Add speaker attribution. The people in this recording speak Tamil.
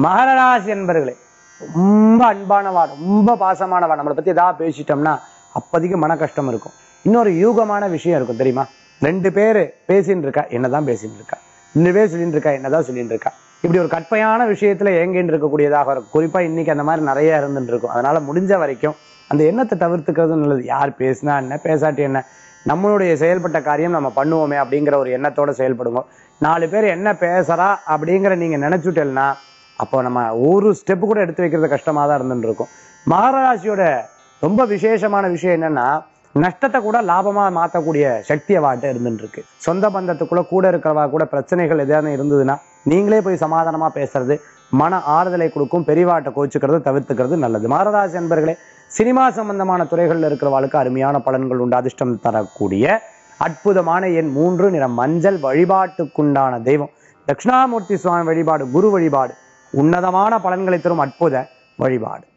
Speaker 1: மகராசி என்பர்களே ரொம்ப அன்பானவா ரொம்ப பாசமானவா நம்மளை பத்தி ஏதாவது பேசிட்டோம்னா அப்போதைக்கு மன கஷ்டம் இருக்கும் இன்னொரு யூகமான விஷயம் இருக்கும் தெரியுமா ரெண்டு பேர் பேசின்னு இருக்கா என்னதான் பேசின்னு இருக்கா ரெண்டு பேர் சொல்லிட்டு இருக்கா என்னதான் சொல்லிட்டு இருக்கா இப்படி ஒரு கற்பையான விஷயத்துல ஏங்கின்னு இருக்கக்கூடியதாக இருக்கும் குறிப்பா இன்னைக்கு அந்த மாதிரி நிறைய இருந்துட்டு இருக்கும் அதனால முடிஞ்ச வரைக்கும் அந்த எண்ணத்தை தவிர்த்துக்கிறது நல்லது யார் பேசினா என்ன பேசாட்டி என்ன நம்மளுடைய செயல்பட்ட காரியம் நம்ம பண்ணுவோமே அப்படிங்கிற ஒரு எண்ணத்தோட செயல்படுங்க நாலு பேர் என்ன பேசுறா அப்படிங்கிற நீங்க நினைச்சுட்டேன்னா அப்போ நம்ம ஒரு ஸ்டெப்பு கூட எடுத்து வைக்கிறது கஷ்டமா தான் இருந்துட்டு இருக்கும் மகராசியோட ரொம்ப விசேஷமான விஷயம் என்னன்னா நஷ்டத்தை கூட லாபமா மாத்தக்கூடிய சக்தி அவாட்ட இருந்துட்டு இருக்கு சொந்த பந்தத்துக்குள்ள கூட இருக்கிறவா கூட பிரச்சனைகள் எதாவது இருந்ததுன்னா நீங்களே போய் சமாதானமா பேசுறது மன ஆறுதலை கொடுக்கும் பெரிவாட்டை கோச்சுக்கிறது தவிர்த்துக்கிறது நல்லது மகராசி அன்பர்களே சினிமா சம்பந்தமான துறைகளில் இருக்கிறவாளுக்கு அருமையான பலன்கள் உண்டு அதிர்ஷ்டம் தரக்கூடிய அற்புதமான எண் மூன்று நிறம் மஞ்சள் வழிபாட்டுக்குண்டான தெய்வம் தட்சிணாமூர்த்தி சுவாமி வழிபாடு குரு வழிபாடு உன்னதமான பலன்களை தரும் அற்புத வழிபாடு